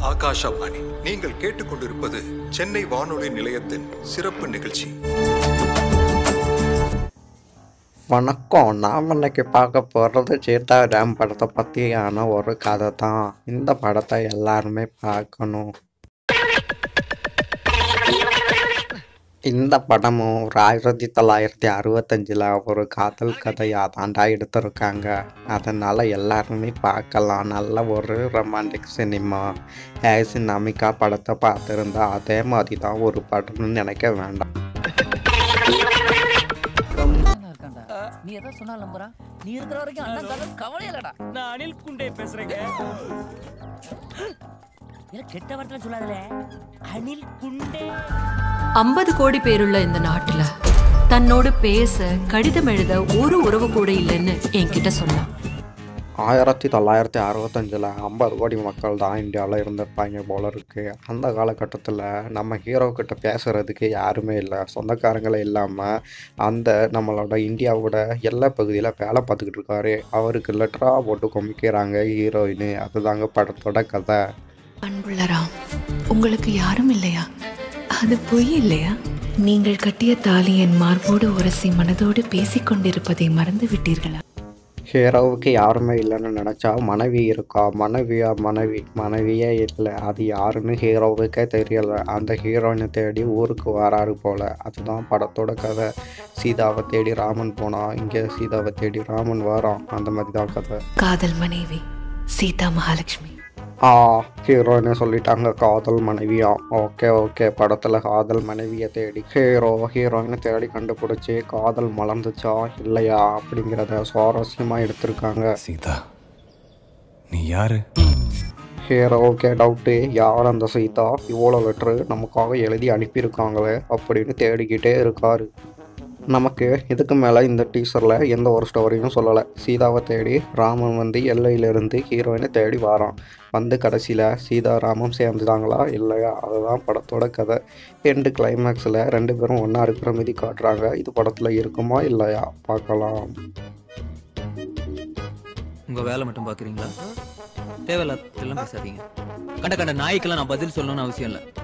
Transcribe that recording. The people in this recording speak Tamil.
ஆகாஷவாணி நீங்கள் கேட்டுக்கொண்டிருப்பது சென்னை வானொலி நிலையத்தின் சிறப்பு நிகழ்ச்சி வணக்கம் நாம் இன்னைக்கு பார்க்க போகிறது சீதா ராம் படத்தை பற்றியான ஒரு கதை தான் இந்த படத்தை எல்லாருமே பார்க்கணும் இந்த படமும் ஒரு ஆயிரத்தி தொள்ளாயிரத்தி அறுபத்தஞ்சில் ஒரு காதல் கதையாக தாண்டா எடுத்திருக்காங்க அதனால் எல்லாருமே பார்க்கலாம் நல்ல ஒரு ரொமான்டிக் சினிமா ஏசி நமிகா படத்தை பார்த்துருந்தா அதே மாதிரி தான் ஒரு படம்னு நினைக்க வேண்டாம் நல்லா இருக்கான்டா நீ எதை சொன்னா நம்புறா நீ இருக்கிற வரைக்கும் அண்ணன் கதை கவலை இல்லடா நான் அனில் குண்டே பேசுறேங்க இல்ல கெட்ட வார்த்தை சொல்லாதல அனில் குண்டே ஐம்பது கோடி பேருள்ள இந்த நாட்டுல தன்னோடு பேச கடிதம் எழுத ஒரு உறவு கூட இல்லைன்னு என்கிட்ட சொன்னான் ஆயிரத்தி தொள்ளாயிரத்தி அறுபத்தஞ்சில் ஐம்பது கோடி மக்கள் தான் இந்தியாவில் இருந்திருப்பாங்க போல இருக்கு அந்த காலகட்டத்தில் நம்ம ஹீரோ கிட்ட பேசுகிறதுக்கு யாருமே இல்லை சொந்தக்காரங்களே இல்லாமல் அந்த நம்மளோட இந்தியாவோட எல்லா பகுதியில் வேலை பார்த்துக்கிட்டு இருக்காரு அவருக்கு லெட்டராக போட்டு குமிக்கிறாங்க ஹீரோயின் அதுதாங்க படத்தோட கதை அன்புள்ள ராம் உங்களுக்கு யாரும் இல்லையா அது பொய் இல்லையா நீங்கள் கட்டிய தாலி என் மார்போடு உரசி மனதோடு பேசிக் கொண்டிருப்பதை மறந்து விட்டீர்களா ஹீரோவுக்கு யாருமே இல்லைன்னு நினச்சா மனைவி இருக்கா மனைவியா மனைவி மனைவியே இல்லை அது யாருன்னு ஹீரோவுக்கே தெரியல அந்த ஹீரோயினை தேடி ஊருக்கு வராரு போல அதுதான் படத்தோட கதை சீதாவை தேடி ராமன் போனா இங்கே சீதாவை தேடி ராமன் வரான் அந்த மாதிரி தான் கதை காதல் மனைவி சீதா மகாலட்சுமி ஆ ஹீரோயினை சொல்லிட்டாங்க காதல் மனைவியா ஓகே ஓகே படத்தில் காதல் மனைவியை தேடி ஹீரோ ஹீரோயினை தேடி கண்டுபிடிச்சி காதல் மலர்ந்துச்சா இல்லையா அப்படிங்கிறத சுவாரஸ்யமாக எடுத்திருக்காங்க சீதா நீ யாரு ஹீரோவுக்கே டவுட்டு யார் அந்த சீதா இவ்வளோ லெட்ரு நமக்காக எழுதி அனுப்பியிருக்காங்களே அப்படின்னு தேடிக்கிட்டே இருக்காரு நமக்கு இதுக்கு மேலே இந்த டீசரில் எந்த ஒரு ஸ்டோரியும் சொல்லலை சீதாவை தேடி ராமன் வந்து எல்லையிலிருந்து ஹீரோயினை தேடி வாரான் வந்து கடைசியில் சீதா ராமம் சேர்ந்துட்டாங்களா இல்லையா அதுதான் படத்தோட கதை எண்டு கிளைமேக்ஸில் ரெண்டு பேரும் ஒன்றா இருக்கிற மாதிரி காட்டுறாங்க இது படத்தில் இருக்குமா இல்லையா பார்க்கலாம் உங்க வேலை மட்டும் பாக்குறீங்களா தேவையில்லாதெல்லாம் பேசாதீங்க கண்ட கண்ட நாய்க்கெல்லாம் நான் பதில் சொல்லணும்னு அவசியம் இல்லை